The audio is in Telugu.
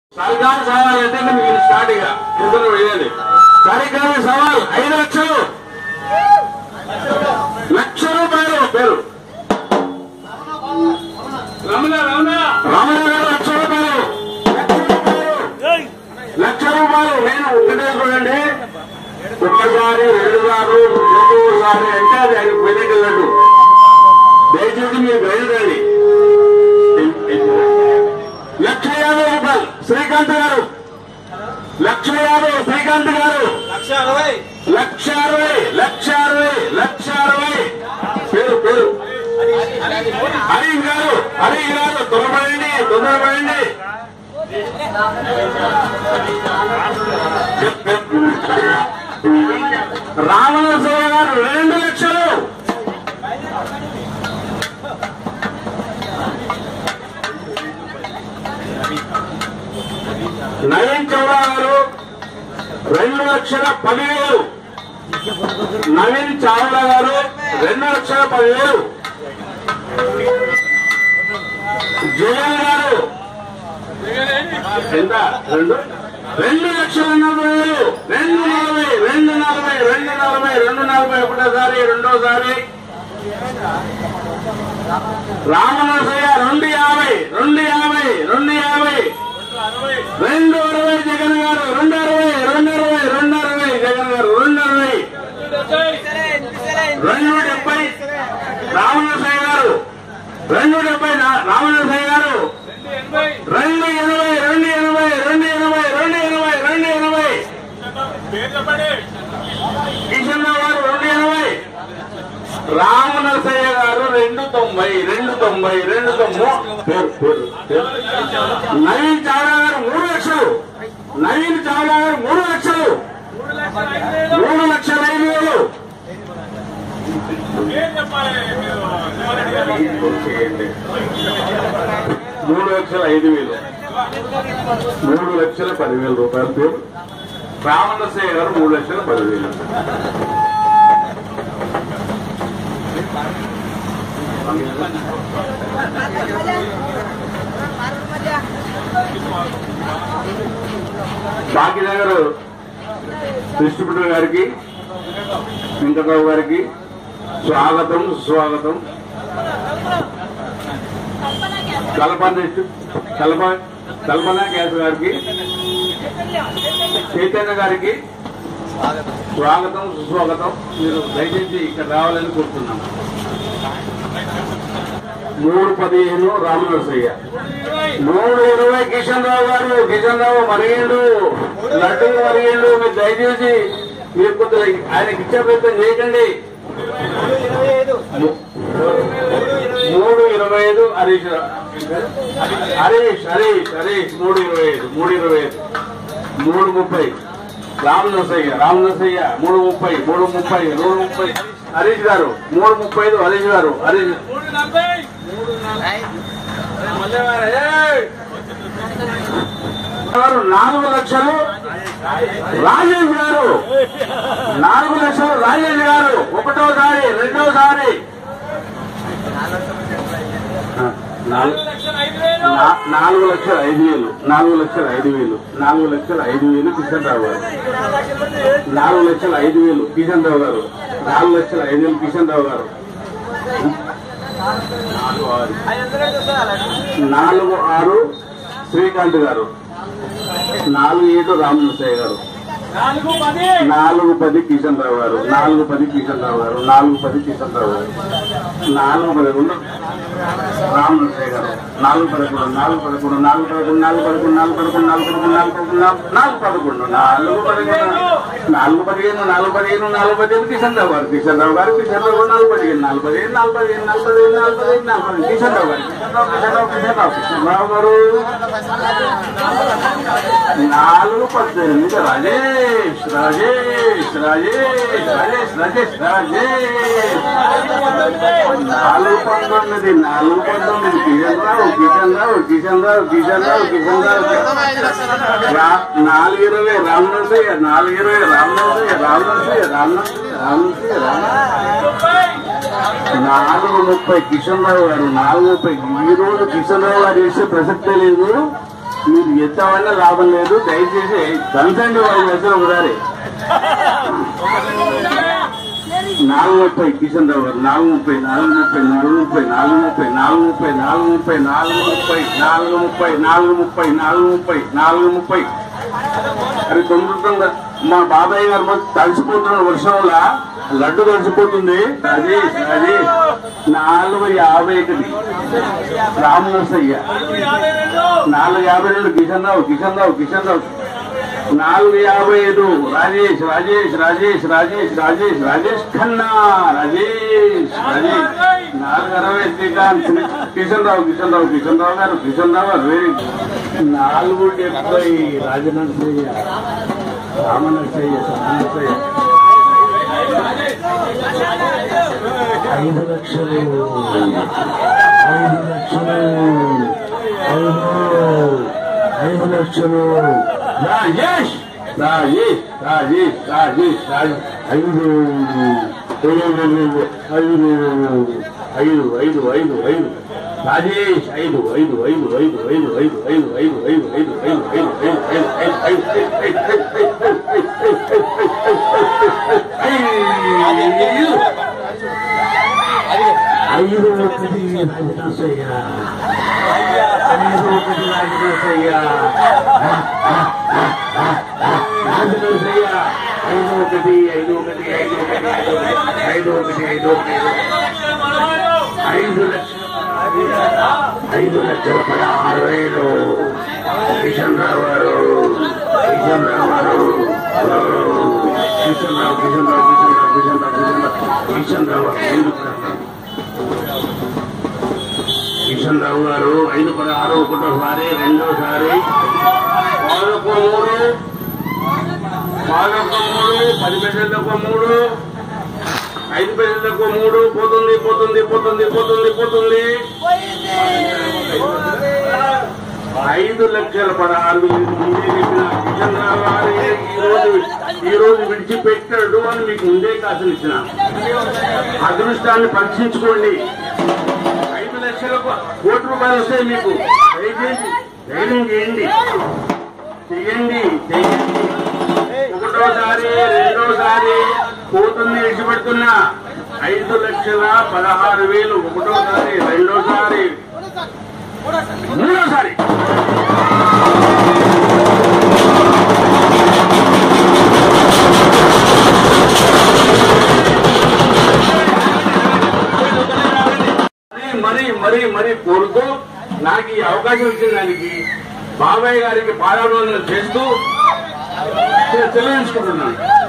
సరికాని సవాల్ అంటే మీకు స్టార్ట్ ఇక ఇద్దరు వేయాలి సరికాని సవాల్ ఐదు లక్షలు లక్ష రూపాయలు పేరు రమణ రమణ రమణ గారు లక్ష రూపాయలు లక్ష రూపాయలు నేను ఒకటే చూడండి ఒక్కసారి రెండు సార్లు రెండోసారి అంటే అది ఆయన పెళ్ళికెళ్ళట్టు దయచేసి మీరు బయలుదేరండి లక్ష యాభై రూపాయలు శ్రీకాంత్ గారు లక్ష యాభై శ్రీకాంత్ గారు లక్ష అరవై లక్ష అరవై లక్ష అరవై లక్ష అరవై పేరు పేరు హరి గారు హరి గారు తొందరపడండి తొందరపడండి రామనరసింహ గారు రెండు లక్షలు నవీన్ చౌరా గారు రెండు లక్షల పదివేలు నవీన్ చావ్లా గారు రెండు లక్షల పదివేలు జగన్ గారు ఎంత రెండు రెండు లక్షల నలభై వేలు రెండు నలభై రెండు నలభై రెండు నలభై రెండు నలభై ఒకటోసారి రెండోసారి రామనరసయ్య రెండు యాభై రెండు యాభై రెండు యాభై రెండు అరవై జగన్ గారు రెండు అరవై రెండు అరవై రెండు అరవై జగన్ గారు రెండు అరవై రెండు డెబ్బై రామనరసయ్య గారు రెండు డెబ్బై నా- రామనరసయ్య గారు రెండు ఎనభై రెండు ఎనభై రెండు ఎనభై రెండు ఎనభై రెండు ఎనభై కిషన్ రావు గారు రెండు ఎనభై రామనరసయ్య గారు రెండు తొంభై రెండు తొంభై రెండు తొంభై పేరు పేరు పేరు నవీన్ చావ్లా గారు మూడు లక్షలు నవీన్ చావ్లా గారు మూడు లక్షలు మూడు లక్షల ఐదు వేలు మూడు లక్షల ఐదు వేలు మూడు లక్షల పదివేల రూపాయల పేరు రామనరసయ్య గారు మూడు లక్షల పదివేలు భాగ్యనగర్ డిస్ట్రిబ్యూటర్ గారికి వెంకటరావు గారికి స్వాగతం సుస్వాగతం కల్పన డిస్ట్రి- కల్ప కల్పన గ్యాస్ గారికి చైతన్య గారికి స్వాగతం సుస్వాగతం మీరు దయచేసి ఇక్కడ రావాలని కోరుతున్నాం మూడు పదిహేను రామనరసయ్య మూడు ఇరవై కిషన్ రావు గారు కిషన్ రావు మరిగిండు లడ్డు మరిగిండు మీరు దయచేసి మీరు కొద్దిగా ఆయనకి ఇచ్చే ప్రయత్నం చేయకండి ఇరవై ఐదు ము- మూడు ఇరవై ఐదు హరీష్ రా- హరీష్ హరీష్ హరీష్ మూడు ఇరవై ఐదు మూడు ఇరవై ఐదు మూడు ముప్పై రామనరసయ్య రామనరసయ్య మూడు ముప్పై మూడు ముప్పై మూడు ముప్పై హరీష్ గారు మూడు ముప్పై ఐదు హరీష్ గారు హరీష్ గారు నాలుగు లక్షలు రాజేష్ గారు నాలుగు లక్షలు రాజేష్ గారు ఒకటోసారి రెండోసారి నాలుగు నా- నాలుగు లక్షల ఐదు వేలు నాలుగు లక్షల ఐదు వేలు నాలుగు లక్షల ఐదు వేలు కిషన్ రావు గారు నాలుగు లక్షల ఐదు వేలు కిషన్ రావు గారు నాలుగు లక్షల ఐదు వేలు కిషన్ రావు గారు నాలుగు ఆరు శ్రీకాంత్ గారు నాలుగు ఏడు రామనరసయ్య గారు నాలుగు పది నాలుగు పది కిషన్ రావు గారు నాలుగు పది కిషన్ రావు గారు నాలుగు పది కిషన్ రావు గారు నాలుగు పదకొండు రామనరసయ్య గారు నాలుగు పదకొండు నాలుగు పదకొండు నాలుగు పదకొండు నాలుగు పదకొండు నాలుగు పదకొండు నాలుగు పదకొండు నాలుగు పదకొండు నాలుగు పదకొండు నాలుగు పదిహేను నాలుగు పదిహేను నాలుగు పదిహేను నాలుగు పదిహేను కిషన్ రావు గారు కిషన్ రావు గారు కిషన్ రావు గారు నాలుగు పదిహేను నాలుగు పదిహేను నాలుగు పదిహేను నాలుగు పదిహేను నాలుగు పదిహేను నాలుగు పదిహేను కిషన్ రావు గారు కిషన్ రావు కిషన్ రావు కిషన్ రావు కిషన్ రావు గారు నాలుగు పద్దెనిమిది రాజేష్ రాజేష్ రాజేష్ రాజేష్ రాజేష్ రాజేష్ నాలుగు పంతొమ్మిది నాలుగు పంతొమ్మిది కిషన్ రావు కిషన్ రావు కిషన్ రావు కిషన్ రావు కిషన్ రావు రా- నాలుగు ఇరవై రామనరసయ్య నాలుగు ఇరవై రామనరసయ్య రామనరసయ్య రామనరసయ్య రామనరసయ్య రామనరసయ్య నాలుగు ముప్పై కిషన్ రావు గారు నాలుగు ముప్పై ఈ రోజు కిషన్ రావు గారు వేసే ప్రసక్తే లేదు మీరు ఎత్తామన్నా లాభం లేదు దయచేసి దంచండి వాళ్ళు ఎత్తు ఒకసారి నాలుగు ముప్పై కిషన్ రావు గారు నాలుగు ముప్పై నాలుగు ముప్పై నాలుగు ముప్పై నాలుగు ముప్పై నాలుగు ముప్పై నాలుగు ముప్పై నాలుగు ముప్పై నాలుగు ముప్పై నాలుగు ముప్పై నాలుగు ముప్పై నాలుగు ముప్పై అది తొందరగా మా బాబాయ్ గారు మొత్తం తడిసిపోతున్న వర్షంలో లడ్డు తడిసిపోతుంది రాజేష్ రాజేష్ నాలుగు యాభై ఒకటి రామనరసయ్య నాలుగు యాభై రెండు కిషన్ రావు కిషన్ రావు కిషన్ రావు నాలుగు యాభై ఐదు రాజేష్ రాజేష్ రాజేష్ రాజేష్ రాజేష్ రాజేష్ ఖన్నా రాజేష్ రాజేష్ నాలుగు అరవై శ్రీకాంత్ కిషన్ రావు కిషన్ రావు కిషన్ రావు గారు కిషన్ రావు గారు వెరీ నాలుగు డెబ్బై రాజనరసయ్య రామనరసయ్య రామనరసయ్య ఐదు లక్షలు ఐదు లక్షలు ఐదు ఐదు లక్షలు రాజేష్ రాజేష్ రాజేష్ రాజేష్ రాజేష్ ఐదు ఐదు ఐదు ఐదు ఐదు ఐదు రాజేష్ ఐదు ఐదు ఐదు ఐదు ఐదు ఐదు ఐదు ఐదు ఐదు ఐదు ఐదు ఐదు ఐదు ఐదు ఐదు ఐదు ఐదు ఒకటి రాజనరసయ్య ఐదు ఒకటి రాజనరసయ్య రాజనరసయ్య ఐదు ఒకటి ఐదు ఒకటి ఐదు ఒకటి ఐదు ఒకటి ఐదు ఒకటి ఐదు లక్షల ఐదు లక్షల పదహారు వేలు కిషన్ రావు గారు కిషన్ రావు గారు కిషన్ రావు కిషన్ రావు కిషన్ రావు కిషన్ రావు కిషన్ రావు కిషన్ రావు ఐదు కిషన్ రావు గారు ఐదు పదహారు ఒకటోసారి రెండోసారి పాలొక్క మూడు పాలొక్క మూడు పది పైసలకు మూడు ఐదు పైసలకు మూడు పోతుంది పోతుంది పోతుంది పోతుంది పోతుంది ఐదు లక్షల పదహారు వేలు ముందే చెప్పిన కిషన్ రావు గారు ఈ రోజు ఈ రోజు విడిచిపెట్టాడు అని మీకు ముందే కాసులు ఇచ్చిన అదృష్టాన్ని పరీక్షించుకోండి ఐదు లక్షలకు కోటి రూపాయలు వస్తాయి మీకు దయచేసి ధైర్యం చేయండి చెయ్యండి చెయ్యండి ఒకటోసారి రెండోసారి పోతుంది విడిచిపెడుతున్నా ఐదు లక్షల పదహారు వేలు ఒకటోసారి రెండోసారి మూడోసారి మరీ మరీ మరీ మరీ కోరుతూ నాకు ఈ అవకాశం ఇచ్చిన దానికి బాబాయ్ గారికి పాదాభివందన చేస్తూ తెలియజేసుకుంటున్నాను